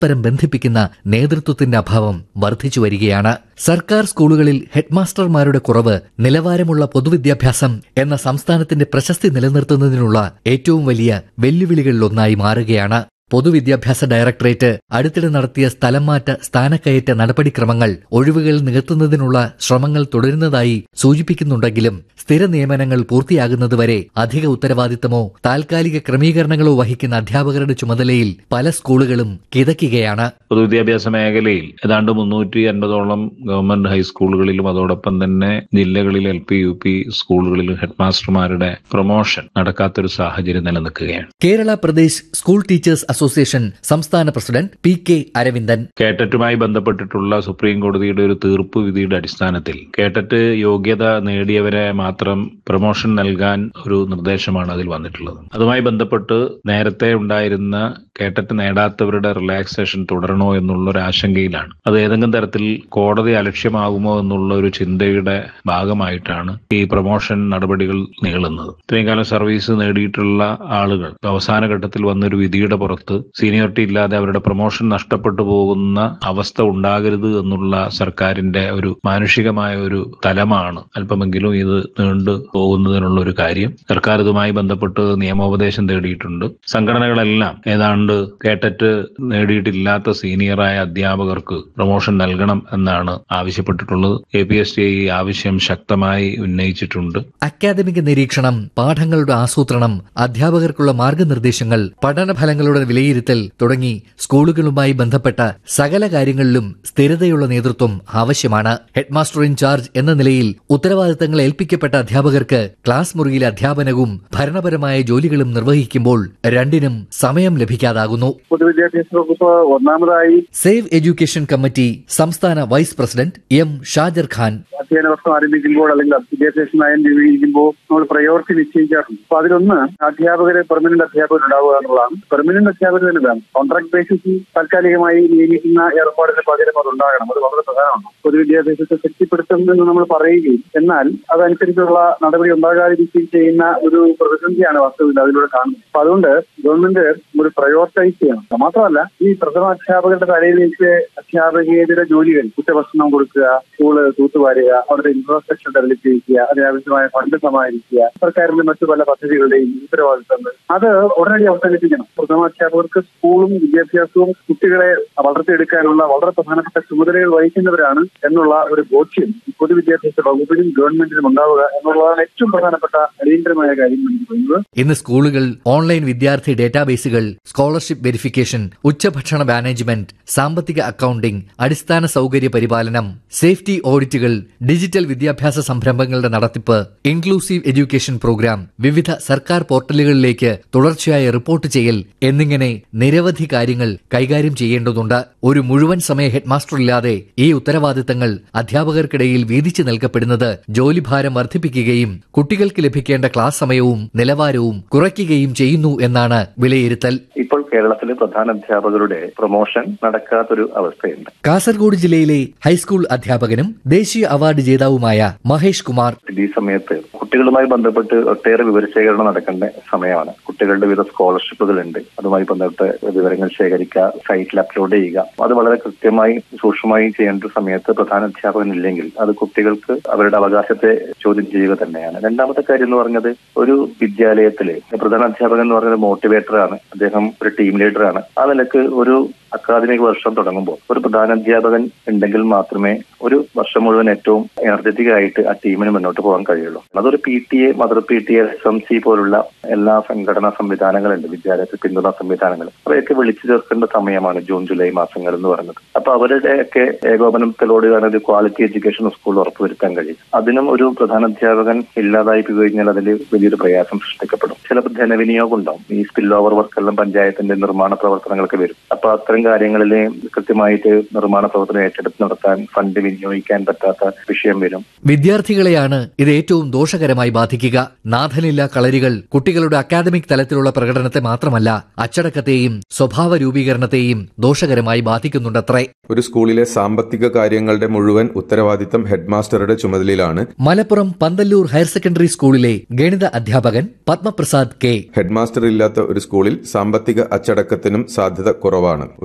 പരസ്പരം ബന്ധിപ്പിക്കുന്ന നേതൃത്വത്തിന്റെ അഭാവം വർദ്ധിച്ചു വരികയാണ് സർക്കാർ സ്കൂളുകളിൽ ഹെഡ്മാസ്റ്റർമാരുടെ കുറവ് നിലവാരമുള്ള പൊതുവിദ്യാഭ്യാസം എന്ന സംസ്ഥാനത്തിന്റെ പ്രശസ്തി നിലനിർത്തുന്നതിനുള്ള ഏറ്റവും വലിയ വെല്ലുവിളികളിലൊന്നായി മാറുകയാണ് പൊതുവിദ്യാഭ്യാസ ഡയറക്ടറേറ്റ് അടുത്തിടെ നടത്തിയ സ്ഥലം മാറ്റ സ്ഥാനക്കയറ്റ നടപടിക്രമങ്ങൾ ഒഴിവുകൾ നികത്തുന്നതിനുള്ള ശ്രമങ്ങൾ തുടരുന്നതായി സൂചിപ്പിക്കുന്നുണ്ടെങ്കിലും സ്ഥിര നിയമനങ്ങൾ പൂർത്തിയാകുന്നതുവരെ അധിക ഉത്തരവാദിത്തമോ താൽക്കാലിക ക്രമീകരണങ്ങളോ വഹിക്കുന്ന അധ്യാപകരുടെ ചുമതലയിൽ പല സ്കൂളുകളും കിതയ്ക്കുകയാണ് പൊതുവിദ്യാഭ്യാസ മേഖലയിൽ ഏതാണ്ട് മുന്നൂറ്റി അൻപതോളം ഗവൺമെന്റ് ഹൈസ്കൂളുകളിലും അതോടൊപ്പം തന്നെ ജില്ലകളിൽ എൽ പി യു പി സ്കൂളുകളിലും ഹെഡ്മാസ്റ്റർമാരുടെ പ്രൊമോഷൻ നടക്കാത്തൊരു സാഹചര്യം നിലനിൽക്കുകയാണ് Kerala Pradesh school teachers association സംസ്ഥാന പ്രസിഡന്റ് പി കെ അരവിന്ദൻ കേട്ടറ്റുമായി ബന്ധപ്പെട്ടിട്ടുള്ള സുപ്രീം കോടതിയുടെ ഒരു തീർപ്പ് വിധിയുടെ അടിസ്ഥാനത്തിൽ കേട്ടറ്റ് യോഗ്യത നേടിയവരെ മാത്രം പ്രൊമോഷൻ നൽകാൻ ഒരു നിർദ്ദേശമാണ് അതിൽ വന്നിട്ടുള്ളത് അതുമായി ബന്ധപ്പെട്ട് നേരത്തെ ഉണ്ടായിരുന്ന കേട്ടറ്റ് നേടാത്തവരുടെ റിലാക്സേഷൻ തുടരണോ എന്നുള്ള ഒരു ആശങ്കയിലാണ് അത് ഏതെങ്കിലും തരത്തിൽ കോടതി അലക്ഷ്യമാകുമോ എന്നുള്ള ഒരു ചിന്തയുടെ ഭാഗമായിട്ടാണ് ഈ പ്രൊമോഷൻ നടപടികൾ നീളുന്നത് ഇത്രയും കാലം സർവീസ് നേടിയിട്ടുള്ള ആളുകൾ അവസാന ഘട്ടത്തിൽ വന്നൊരു വിധിയുടെ പുറത്ത് സീനിയോറിറ്റി ഇല്ലാതെ അവരുടെ പ്രൊമോഷൻ നഷ്ടപ്പെട്ടു പോകുന്ന അവസ്ഥ ഉണ്ടാകരുത് എന്നുള്ള സർക്കാരിന്റെ ഒരു മാനുഷികമായ ഒരു തലമാണ് അല്പമെങ്കിലും ഇത് നീണ്ടു പോകുന്നതിനുള്ള ഒരു കാര്യം സർക്കാർ ഇതുമായി ബന്ധപ്പെട്ട് നിയമോപദേശം തേടിയിട്ടുണ്ട് സംഘടനകളെല്ലാം ഏതാണ്ട് കേട്ടറ്റ് നേടിയിട്ടില്ലാത്ത സീനിയറായ അധ്യാപകർക്ക് പ്രൊമോഷൻ നൽകണം എന്നാണ് ആവശ്യപ്പെട്ടിട്ടുള്ളത് എ പി എസ് ടി ഈ ആവശ്യം ശക്തമായി ഉന്നയിച്ചിട്ടുണ്ട് അക്കാദമിക നിരീക്ഷണം പാഠങ്ങളുടെ ആസൂത്രണം അധ്യാപകർക്കുള്ള മാർഗനിർദ്ദേശങ്ങൾ പഠനഫലങ്ങളുടെ വിലയിരുത്തൽ തുടങ്ങി സ്കൂളുകളുമായി ബന്ധപ്പെട്ട സകല കാര്യങ്ങളിലും സ്ഥിരതയുള്ള നേതൃത്വം ആവശ്യമാണ് ഹെഡ്മാസ്റ്റർ ഇൻചാർജ് എന്ന നിലയിൽ ഉത്തരവാദിത്തങ്ങൾ ഏൽപ്പിക്കപ്പെട്ട അധ്യാപകർക്ക് ക്ലാസ് മുറിയിലെ അധ്യാപനവും ഭരണപരമായ ജോലികളും നിർവഹിക്കുമ്പോൾ രണ്ടിനും സമയം ലഭിക്കാതാകുന്നു പൊതുവിദ്യാഭ്യാസ വകുപ്പ് ഒന്നാമതായി സേവ് എഡ്യൂക്കേഷൻ കമ്മിറ്റി സംസ്ഥാന vice president M Shajar Khan അധ്യയന വർഷം ആരംഭിക്കുമ്പോൾ അല്ലെങ്കിൽ വിദ്യാഭ്യാസ നയം രൂപീകരിക്കുമ്പോൾ നമ്മൾ പ്രയോറിറ്റി നിശ്ചയിക്കാറുണ്ട് അപ്പൊ അതിലൊന്ന് അധ്യാപകര് പെർമനന്റ് അധ്യാപകർ ഉണ്ടാവുക എന്നുള്ളതാണ് പെർമനന്റ് അധ്യാപകർ തന്നെ വേണം കോൺട്രാക്ട് ബേസിസിൽ താൽക്കാലികമായി നിയമിക്കുന്ന ഏർപ്പാടിന് പകരം അത് ഉണ്ടാകണം അത് വളരെ പ്രധാനമാണ് പൊതുവിദ്യാഭ്യാസത്തെ ശക്തിപ്പെടുത്തുമെന്ന് നമ്മൾ പറയുകയും എന്നാൽ അതനുസരിച്ചുള്ള നടപടി ഉണ്ടാകാതിരിക്കുകയും ചെയ്യുന്ന ഒരു പ്രതിസന്ധിയാണ് വാസ്തവത്തിൽ അതിലൂടെ കാണുന്നത് അപ്പൊ അതുകൊണ്ട് ഗവൺമെന്റ് ഒരു പ്രയോറിറ്റൈസ് ചെയ്യണം മാത്രമല്ല ഈ പ്രഥമ അധ്യാപകരുടെ തലയിലേക്ക് അധ്യാപകേതര ജോലികൾ ഉച്ചഭക്ഷണം കൊടുക്കുക സ്കൂള് തൂത്തുവാരുക അവരുടെ ഇൻഫ്രാസ്ട്രക്ചർ ഡെവലപ്പ് ചെയ്യുക അതിനാവശ്യമായ ഫണ്ട് സമാഹരിക്കുക സർക്കാരിന്റെ മറ്റു പല പദ്ധതികളുടെയും ഉത്തരവാദിത്തങ്ങൾ അത് ഉടനടി അവസാനിപ്പിക്കണം പ്രഥമ അധ്യാപകർക്ക് സ്കൂളും വിദ്യാഭ്യാസവും കുട്ടികളെ വളർത്തിയെടുക്കാനുള്ള വളരെ പ്രധാനപ്പെട്ട ചുമതലകൾ വഹിക്കുന്നവരാണ് എന്നുള്ള ഒരു ബോധ്യം പൊതുവിദ്യാഭ്യാസ വകുപ്പിനും ഗവൺമെന്റിനും ഉണ്ടാവുക എന്നുള്ളതാണ് ഏറ്റവും പ്രധാനപ്പെട്ട അടിയന്തരമായ കാര്യം എന്ന് പറയുന്നത് ഇന്ന് സ്കൂളുകൾ ഓൺലൈൻ വിദ്യാർത്ഥി ഡേറ്റാബേസുകൾ സ്കോളർഷിപ്പ് വെരിഫിക്കേഷൻ ഉച്ചഭക്ഷണ മാനേജ്മെന്റ് സാമ്പത്തിക അക്കൌണ്ടിംഗ് അടിസ്ഥാന സൗകര്യ പരിപാലനം സേഫ്റ്റി ഓഡിറ്റുകൾ ഡിജിറ്റൽ വിദ്യാഭ്യാസ സംരംഭങ്ങളുടെ നടത്തിപ്പ് ഇൻക്ലൂസീവ് എഡ്യൂക്കേഷൻ പ്രോഗ്രാം വിവിധ സർക്കാർ പോർട്ടലുകളിലേക്ക് തുടർച്ചയായ റിപ്പോർട്ട് ചെയ്യൽ എന്നിങ്ങനെ നിരവധി കാര്യങ്ങൾ കൈകാര്യം ചെയ്യേണ്ടതുണ്ട് ഒരു മുഴുവൻ സമയ ഹെഡ്മാസ്റ്റർ ഇല്ലാതെ ഈ ഉത്തരവാദിത്തങ്ങൾ അധ്യാപകർക്കിടയിൽ വീതിച്ചു നൽകപ്പെടുന്നത് ജോലിഭാരം വർദ്ധിപ്പിക്കുകയും കുട്ടികൾക്ക് ലഭിക്കേണ്ട ക്ലാസ് സമയവും നിലവാരവും കുറയ്ക്കുകയും ചെയ്യുന്നു എന്നാണ് വിലയിരുത്തൽ ഇപ്പോൾ കേരളത്തിലെ പ്രധാന അധ്യാപകരുടെ പ്രൊമോഷൻ നടക്കാത്തൊരു അവസ്ഥയുണ്ട് കാസർഗോഡ് ജില്ലയിലെ ഹൈസ്കൂൾ അധ്യാപകനും ദേശീയ അവാർഡ് ജേതാവുമായ മഹേഷ് കുമാർ ഈ സമയത്ത് കുട്ടികളുമായി ബന്ധപ്പെട്ട് ഒട്ടേറെ വിവരശേഖരണം നടക്കേണ്ട സമയമാണ് കുട്ടികളുടെ വിവിധ സ്കോളർഷിപ്പുകൾ ഉണ്ട് അതുമായി ബന്ധപ്പെട്ട് വിവരങ്ങൾ ശേഖരിക്കുക സൈറ്റിൽ അപ്ലോഡ് ചെയ്യുക അത് വളരെ കൃത്യമായി സൂക്ഷ്മമായി ചെയ്യേണ്ട ഒരു സമയത്ത് പ്രധാന അധ്യാപകൻ ഇല്ലെങ്കിൽ അത് കുട്ടികൾക്ക് അവരുടെ അവകാശത്തെ ചോദ്യം ചെയ്യുക തന്നെയാണ് രണ്ടാമത്തെ കാര്യം എന്ന് പറഞ്ഞത് ഒരു വിദ്യാലയത്തില് പ്രധാന അധ്യാപകൻ എന്ന് പറയുന്നത് മോട്ടിവേറ്റർ ആണ് അദ്ദേഹം ഒരു ടീം ലീഡർ ആണ് ആ നിലക്ക് ഒരു അക്കാദമിക് വർഷം തുടങ്ങുമ്പോൾ ഒരു പ്രധാന അധ്യാപകൻ ഉണ്ടെങ്കിൽ മാത്രമേ ഒരു വർഷം മുഴുവൻ ഏറ്റവും എനർജറ്റിക് ആയിട്ട് ആ ടീമിന് മുന്നോട്ട് പോകാൻ കഴിയുള്ളൂ അതൊരു P T A mother P T A S M C പോലുള്ള എല്ലാ സംഘടനാ സംവിധാനങ്ങളുണ്ട് വിദ്യാലയത്തിൽ പിന്തുണ സംവിധാനങ്ങൾ അവയൊക്കെ വിളിച്ചു ചേർക്കേണ്ട സമയമാണ് ജൂൺ ജൂലൈ മാസങ്ങൾ എന്ന് പറയുന്നത് അപ്പൊ അവരുടെയൊക്കെ ഏകോപനത്തിലൂടെയാണ് ഒരു ക്വാളിറ്റി എഡ്യൂക്കേഷൻ സ്കൂൾ ഉറപ്പുവരുത്താൻ കഴിയും അതിനും ഒരു പ്രധാന അധ്യാപകൻ ഇല്ലാതായി പോയി കഴിഞ്ഞാൽ അതിൽ വലിയൊരു പ്രയാസം സൃഷ്ടിക്കപ്പെടും ചിലപ്പോൾ ധനവിനിയോഗം ഉണ്ടാവും ഈ സ്പിൽ ഓവർ വർക്കെല്ലാം പഞ്ചായത്തിന്റെ നിർമ്മാണ പ്രവർത്തനങ്ങൾക്ക് വരും അപ്പൊ അത്തരം കാര്യങ്ങളിൽ കൃത്യമായിട്ട് നിർമ്മാണ പ്രവർത്തനം ഏറ്റെടുത്ത് നടത്താൻ ഫണ്ട് വിനിയോഗിക്കാൻ പറ്റാത്ത വിഷയം വരും വിദ്യാർത്ഥികളെയാണ് ഇത് ഏറ്റവും ദോഷകരമായി ബാധിക്കുക നാഥനില്ല കളരികൾ കുട്ടികളുടെ അക്കാദമിക് തലത്തിലുള്ള പ്രകടനത്തെ മാത്രമല്ല അച്ചടക്കത്തെയും സ്വഭാവ രൂപീകരണത്തെയും ദോഷകരമായി ബാധിക്കുന്നുണ്ടത്രേ ഒരു സ്കൂളിലെ സാമ്പത്തിക കാര്യങ്ങളുടെ മുഴുവൻ ഉത്തരവാദിത്തം ഹെഡ്മാസ്റ്ററുടെ ചുമതലയിലാണ് മലപ്പുറം പന്തല്ലൂർ ഹയർ സെക്കൻഡറി സ്കൂളിലെ ഗണിത അധ്യാപകൻ പത്മപ്രസാദ് കെ ഹെഡ്മാസ്റ്റർ ഇല്ലാത്ത ഒരു സ്കൂളിൽ സാമ്പത്തിക അച്ചടക്കത്തിനും സാധ്യത കുറവാണ് ഒരു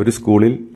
ഒരു സ്കൂളിൽ